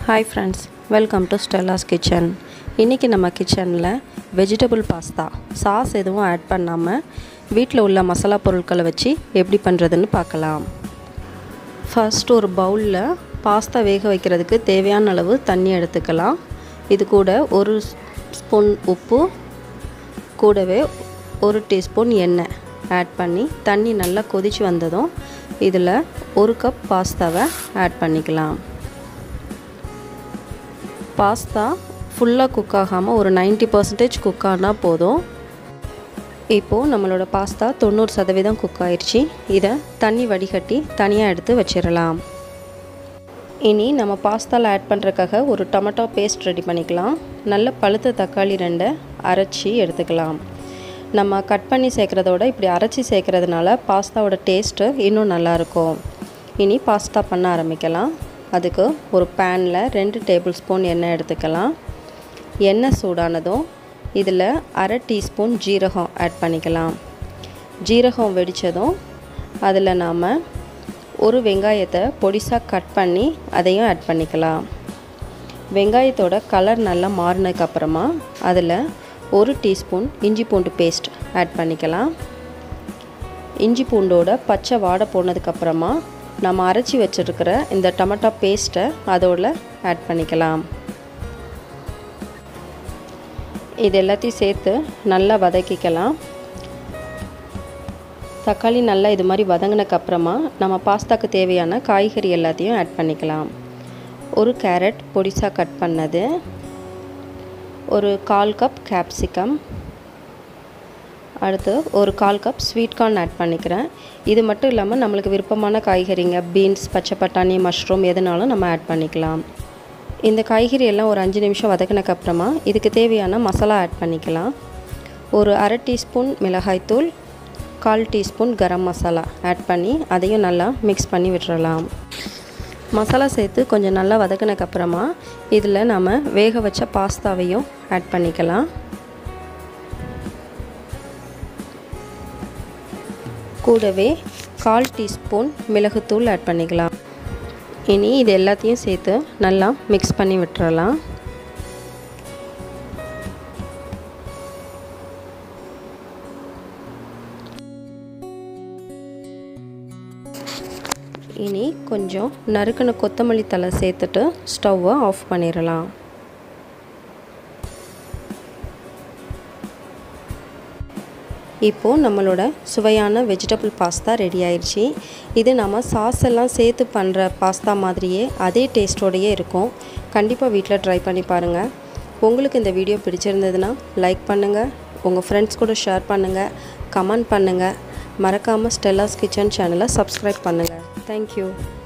hi friends welcome to Stella's kitchen இன்றைக்கி நம்ம கிச்சனில் வெஜிடபிள் பாஸ்தா சாஸ் எதுவும் ஆட் பண்ணாமல் வீட்டில் உள்ள மசாலா பொருட்களை வச்சு எப்படி பண்ணுறதுன்னு பார்க்கலாம் ஃபர்ஸ்ட் ஒரு பவுலில் பாஸ்தா வேக வைக்கிறதுக்கு தேவையான அளவு தண்ணி எடுத்துக்கலாம் இது கூட ஒரு ஸ்பூன் உப்பு கூடவே ஒரு டீஸ்பூன் எண்ணெய் ஆட் பண்ணி தண்ணி நல்லா கொதித்து வந்ததும் இதில் ஒரு கப் பாஸ்தாவை ஆட் பண்ணிக்கலாம் பாஸ்தா ஃபுல்லாக குக் ஆகாமல் ஒரு நைன்ட்டி பர்சன்டேஜ் குக் ஆனால் போதும் இப்போது நம்மளோட பாஸ்தா தொண்ணூறு சதவீதம் குக் ஆயிடுச்சு இதை தண்ணி வடிகட்டி தனியாக எடுத்து வச்சிடலாம் இனி நம்ம பாஸ்தாவில் ஆட் பண்ணுறதுக்காக ஒரு டொமேட்டோ பேஸ்ட் ரெடி பண்ணிக்கலாம் நல்ல பழுத்த தக்காளி ரெண்டை அரைச்சி எடுத்துக்கலாம் நம்ம கட் பண்ணி சேர்க்குறதோட இப்படி அரைச்சி சேர்க்குறதுனால பாஸ்தாவோட டேஸ்ட்டு இன்னும் நல்லாயிருக்கும் இனி பாஸ்தா பண்ண ஆரம்பிக்கலாம் அதுக்கு ஒரு பேனில் ரெண்டு டேபிள் ஸ்பூன் எண்ணெய் எடுத்துக்கலாம் எண்ணெய் சூடானதும் இதில் அரை டீஸ்பூன் ஜீரகம் ஆட் பண்ணிக்கலாம் ஜீரகம் வெடித்ததும் அதில் நாம் ஒரு வெங்காயத்தை பொடிசாக கட் பண்ணி அதையும் ஆட் பண்ணிக்கலாம் வெங்காயத்தோட கலர் நல்லா மாறினதுக்கப்புறமா அதில் ஒரு டீஸ்பூன் இஞ்சி பூண்டு பேஸ்ட் ஆட் பண்ணிக்கலாம் இஞ்சி பூண்டோட பச்சை வாடை போனதுக்கப்புறமா நம்ம அரைச்சி வச்சுருக்கிற இந்த டொமேட்டோ பேஸ்ட்டை அதோட ஆட் பண்ணிக்கலாம் இது எல்லாத்தையும் சேர்த்து நல்லா வதக்கிக்கலாம் தக்காளி நல்லா இது மாதிரி வதங்கினக்கப்புறமா நம்ம பாஸ்தாக்கு தேவையான காய்கறி எல்லாத்தையும் ஆட் பண்ணிக்கலாம் ஒரு கேரட் பொடிசாக கட் பண்ணது ஒரு கால் கப் கேப்சிகம் அடுத்து ஒரு கால் கப் ஸ்வீட் கார்ன் ஆட் பண்ணிக்கிறேன் இது மட்டும் இல்லாமல் நம்மளுக்கு விருப்பமான காய்கறிங்க பீன்ஸ் பச்சை பட்டாணி மஷ்ரூம் எதுனாலும் நம்ம ஆட் பண்ணிக்கலாம் இந்த காய்கறி எல்லாம் ஒரு அஞ்சு நிமிஷம் வதக்கினக்கப்புறமா இதுக்கு தேவையான மசாலா ஆட் பண்ணிக்கலாம் ஒரு அரை டீஸ்பூன் மிளகாய்த்தூள் கால் டீஸ்பூன் கரம் மசாலா ஆட் பண்ணி அதையும் நல்லா மிக்ஸ் பண்ணி விட்டுறலாம் மசாலா சேர்த்து கொஞ்சம் நல்லா வதக்கினக்கப்புறமா இதில் நம்ம வேக வச்ச பாஸ்தாவையும் ஆட் பண்ணிக்கலாம் கூடவே கால் டீஸ்பூன் மிளகுத்தூள் ஆட் பண்ணிக்கலாம் இனி இது எல்லாத்தையும் சேர்த்து நல்லா மிக்ஸ் பண்ணி விட்டுறலாம் இனி கொஞ்சம் நறுக்கின கொத்தமல்லி தலை சேர்த்துட்டு ஸ்டவ்வை ஆஃப் பண்ணிடலாம் இப்போது நம்மளோட சுவையான வெஜிடபிள் பாஸ்தா ரெடி ஆயிடுச்சு இது நம்ம சாஸ் எல்லாம் சேர்த்து பண்ணுற பாஸ்தா மாதிரியே அதே டேஸ்ட்டோடையே இருக்கும் கண்டிப்பாக வீட்டில் ட்ரை பண்ணி பாருங்கள் உங்களுக்கு இந்த வீடியோ பிடிச்சிருந்ததுன்னா லைக் பண்ணுங்கள் உங்கள் ஃப்ரெண்ட்ஸ் கூட ஷேர் பண்ணுங்கள் கமெண்ட் பண்ணுங்கள் மறக்காமல் ஸ்டெல்லாஸ் கிச்சன் சேனலை சப்ஸ்கிரைப் பண்ணுங்கள் தேங்க்யூ